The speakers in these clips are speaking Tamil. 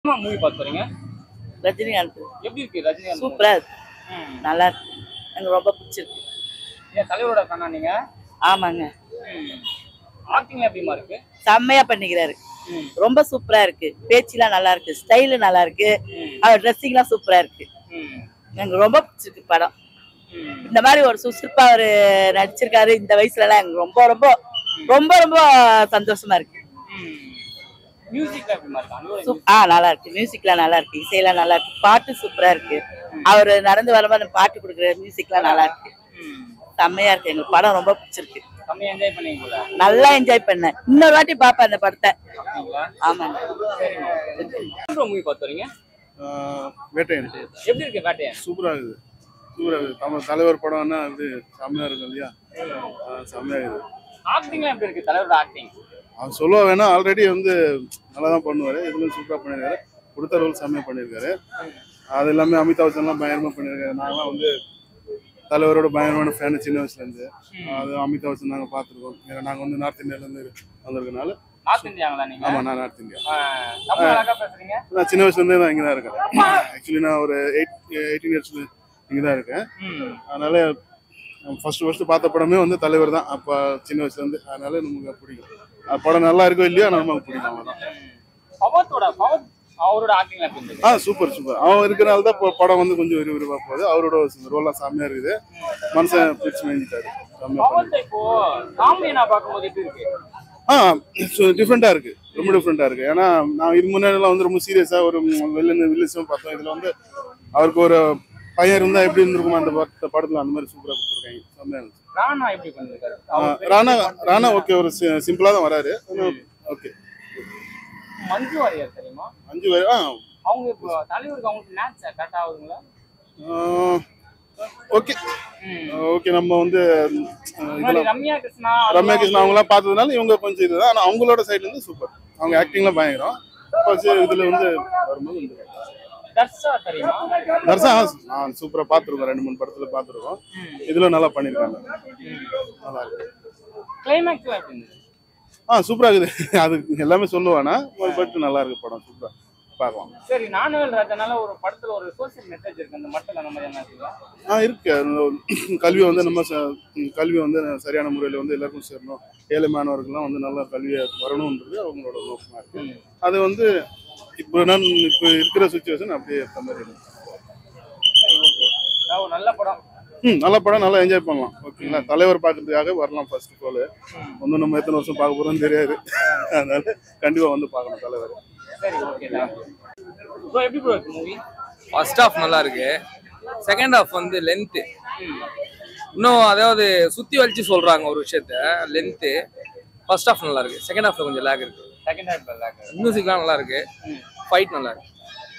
மூவி பார்த்து வரீங்க ரஜினிகாந்த் எப்படி இருக்கு ரஜினிகாந்த் movie? சூப்பரா இருக்கு ம். நல்லா இருக்கு எனக்கு ரொம்ப பிடிச்சிருக்கு ஏன் தலைவரோட கண்ணா நீங்க ஆமாங்க ஆக்டிங் எப்படிமா இருக்கு செம்மையா பண்ணிக்கிறாரு ம். ரொம்ப சூப்பரா இருக்கு பேச்சுலாம் நல்லா இருக்கு ஸ்டைலு நல்லா இருக்கு ம். அவர் ட்ரெஸ்ஸிங்லாம் சூப்பரா இருக்கு ம். எனக்கு ரொம்ப பிடிச்சிருக்கு படம் ம். இந்த மாதிரி ஒரு சுறுசுறுப்பா அவரு நடிச்சிருக்காரு இந்த வயசுல எல்லாம் எனக்கு ரொம்ப ரொம்ப ரொம்ப ரொம்ப சந்தோஷமா இருக்கு ம். மியூசிக்ல எப்படிமா இருக்கு அனுபவம் சூப்- ஆ நல்லா இருக்கு மியூசிக்லாம் நல்லா இருக்கு இசையெல்லாம் நல்லா இருக்கு பாட்டு சூப்பரா இருக்கு அவர் நடந்து வரும்போது அந்த பாட்டு கொடுக்குற மியூசிக்லாம் நல்லா இருக்கு ம். செம்மையா இருக்கு எங்களுக்கு படம் ரொம்ப பிடிச்சிருக்கு செம்மையா என்ஜாய் பண்ணீங்க போல நல்லா என்ஜாய் பண்ணேன் இன்னொரு வாட்டி பாப்பேன் அந்த படத்தை அப்படிங்களா ஆமாங்க மூவி பார்த்து வரீங்க ஆஹ் வேட்டையன் எப்படி இருக்கு வேட்டையன் சூப்பராக இருக்குது சூப்பராக இருக்குது தமிழ் தலைவர் படம்னா இது செம்மையாக இருக்கும் இல்லையா ஆஹ் செம்மையாக இருக்குது ஆக்டிங்லாம் எப்படி இருக்கு தலைவரோட ஆக்டிங் அவர் சொல்ல வேணா ஆல்ரெடி வந்து நல்லா தான் பண்ணுவார் இதுலையும் சூப்பராக பண்ணியிருக்காரு கொடுத்த ரோல் செம்மையாக பண்ணியிருக்காரு அது எல்லாமே அமிதாப் பச்சன்லாம் பயங்கரமாக பண்ணியிருக்காரு நாங்களாம் வந்து தலைவரோட பயங்கரமான ஃபேனு சின்ன வயசுலேருந்து அது அமிதாப் பச்சன் நாங்கள் பார்த்துருக்கோம் ஏன்னா நாங்கள் வந்து நார்த் இந்தியாவிலேருந்து வந்திருக்கனால நார்த் இந்தியாங்களா நீங்க ஆமாம் நான் நார்த் இந்தியா ஆ, தமிழ் அழகா பேசுறீங்க நான் சின்ன வயசுலேருந்தே நான் இங்கே தான் இருக்கேன் ஆக்சுவலி நான் ஒரு எயிட் எயிட்டீன் இயர்ஸ் இங்கே தான் இருக்கேன் ம். அதனால ஃபர்ஸ்ட் ஃபர்ஸ்ட் பார்த்த படமே வந்து தலைவர் தான் அப்போ சின்ன வயசுலேருந்து அதனால நமக்கு பிடிக்கும் அது படம் நல்லா இருக்கோ இல்லையோ நமக்கு பிடிக்கும் அவ்வளோதான் பவத்தோட பவத் அவரோட ஆக்டிங்லாம் எப்படி இருந்தது ஆ சூப்பர் சூப்பர் அவன் இருக்கிறனால தான் இப்போ படம் வந்து கொஞ்சம் விறுவிறுப்பாக போகுது அவரோட ரோலாம் செம்மையாக இருக்குது மனுஷன் பிடிச்சி மேஞ்சிட்டாரு செம்மையாக பண்ணி பவத்தை இப்போ காமெடி நான் பார்க்கும்போது எப்படி இருக்கு ஆ டிஃப்ரெண்ட்டாக இருக்குது ரொம்ப டிஃப்ரெண்ட்டாக இருக்குது ஏன்னா நான் இது முன்னாடிலாம் வந்து ரொம்ப சீரியஸாக ஒரு வில்லன் வில்லிசம் பார்த்தோம் இதில் வந்து அவருக்கு ஒரு பையன் இருந்தால் எப்படி இருந்திருக்குமா அந்த படத்தை படத்தில் அந்த மாதிரி சூப்பராக கொடுத்துருக்காங்க செம்மையாக இருந்துச்சு ராணா எப்படி பண்ணிருக்காரு ஆ, ராணா ராணா ஓகே ஒரு சிம்பிளாக தான் வராரு ஓகே மஞ்சு வாரியர் தெரியுமா அஞ்சு பேர் ஆ அவங்க இப்போ தலைவருக்கு அவங்களுக்கு மேட்ச் கரெக்ட் ஆகுதுங்களா ஓகே ஓகே நம்ம வந்து ஆ, முன்னாடி இதெல்லாம் ரம்யா கிருஷ்ணா ரம்யா கிருஷ்ணன் அவங்களாம் பார்த்ததுனால இவங்க கொஞ்சம் இதுதான் ஆனால் அவங்களோட சைடுல இருந்து சூப்பர் அவங்க ஆக்டிங்லாம் பயங்கரம் கொஞ்சம் இதில் வந்து வரும்போது வந்து தர்ஷா தெரியுமா நர்சா நான் சூப்பராக பார்த்துருக்கோம் ரெண்டு மூணு படத்தில் பார்த்துருக்கோம் இதில் நல்லா பண்ணியிருக்காங்க நல்லா இருக்கு கிளைமேக்ஸ் எப்படி இருந்தது ஆ சூப்பராக இருக்குது அது எல்லாமே சொல்லுவானா பட் நல்லா இருக்கு படம் சூப்பராக பார்க்கலாம் சரி நானுவேல் ராஜனால ஒரு படத்துல ஒரு சோசியல் மெசேஜ் இருக்கு அந்த மக்கள் அந்த மாதிரி என்ன இருக்குல்ல? ஆ இருக்கு அந்த கல்வி வந்து நம்ம ச- கல்வி வந்து சரியான முறையில் வந்து எல்லாருக்கும் சேரணும் ஏழை மாணவர்கள்லாம் வந்து நல்ல கல்வியை வரணுன்றது அவங்களோட நோக்கமாக இருக்கு அது வந்து இப்போ நான் இப்போ இருக்கிற சுச்சுவேஷன் அப்படியே ஏற்ற மாதிரி இருக்கு சரி ஓகே அதாவது ஒரு நல்ல படம் ம் நல்ல படம் நல்லா என்ஜாய் பண்ணலாம் ஓகேங்களா தலைவர் பார்க்கறதுக்காக வரலாம் ஃபர்ஸ்ட் ஆஃப் ஆல் வந்து நம்ம எத்தனை வருஷம் பார்க்க போகிறோம்னு தெரியாது அதனால கண்டிப்பாக வந்து பார்க்கணும் தலைவர் சரி ஓகே ப்ரோ எப்படி ப்ரோ இருக்கு மூவி ஃபர்ஸ்ட் ஹாஃப் நல்லா இருக்கு செகண்ட் ஹாஃப் வந்து லென்த்து இன்னும் அதாவது சுத்தி வலிச்சு சொல்றாங்க ஒரு விஷயத்த லென்த்து ஃபர்ஸ்ட் ஹாஃப் நல்லா இருக்கு செகண்ட் ஹாஃப்ல கொஞ்சம் லேக் இருக்கு செகண்ட் ஹாஃப் நல்லா இருக்கு மியூசிக்லாம் நல்லா இருக்கு ஃபைட் நல்லா இருக்கு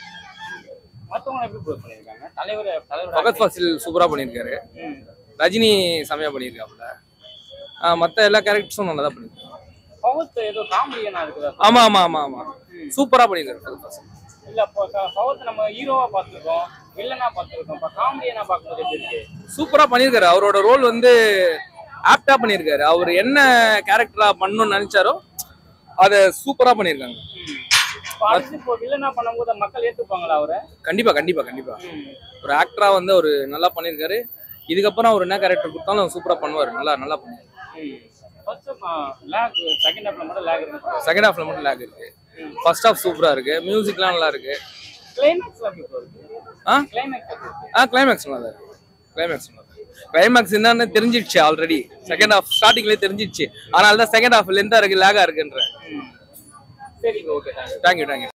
மத்தவங்க எப்படி ப்ரோ பண்ணிருக்காங்க தலைவர் தலைவர் பகத் ஃபாசில் சூப்பரா பண்ணியிருக்காரு ரஜினி செமையா பண்ணியிருக்காப்புல ஆ, மத்த எல்லா கேரக்டர்ஸும் நல்லா தான் பண்ணியிருக்காங்க பவத் ஏதோ காமெடியனா இருக்குதா ஆமா ஆமா ஆமா ஆமா சூப்பரா பண்ணியிருக்காரு பகத் ஃபாசில் இல்ல இப்போ பவத் நம்ம ஹீரோவா பார்த்திருக்கோம் வில்லனா பார்த்திருக்கோம் இப்போ காமெடியனா பார்க்கும்போது எப்படி இருக்கு சூப்பரா பண்ணியிருக்காரு அவரோட ரோல் வந்து ஆப்டா பண்ணியிருக்காரு அவர் என்ன கேரக்டரா பண்ணணும்னு நினைச்சாரோ அதை சூப்பரா பண்ணியிருக்காங்க இப்போ அடுத்து இப்போ வில்லனா பண்ணும்போது மக்கள் ஏத்துப்பாங்களா அவரை கண்டிப்பா கண்டிப்பா கண்டிப்பா ஒரு ஆக்டரா வந்து அவர் நல்லா பண்ணியிருக்காரு இதுக்கப்புறம் அவர் என்ன கேரக்டர் கொடுத்தாலும் சூப்பரா பண்ணுவார் நல்லா நல்லா பண்ணுவார் ஃபர்ஸ்ட் லேக் செகண்ட் ஹாஃப்ல மட்டும் லேக் இருக்கு செகண்ட் ஹாஃப்ல மட்டும் லேக் இருக்கு ஃபர்ஸ்ட் ஹாஃப் சூப்பரா இருக்கு மியூசிக்லாம் நல்லா இருக்கு கிளைமேக்ஸ் எப்படி ப்ரோ இருக்கு ஆ கிளைமேக்ஸ் எப்படி இருக்கு ஆ கிளைமேக்ஸ் நல்லா தான் இருக்கு கிளைமேக்ஸ் நல்லா இருக்கு கிளைமேக்ஸ் என்னன்னு தெரிஞ்சிடுச்சு ஆல்ரெடி செகண்ட் ஹாஃப் ஸ்டார்டிங்லேயே தெரிஞ்சிடுச்சு அதனால தான் செகண்ட் ஹாஃப் லென்த்தாக இருக்கு லேகா இருக்குன்ற சரி ஓகே தேங்க்யூ தேங்க்யூ தேங்க்யூ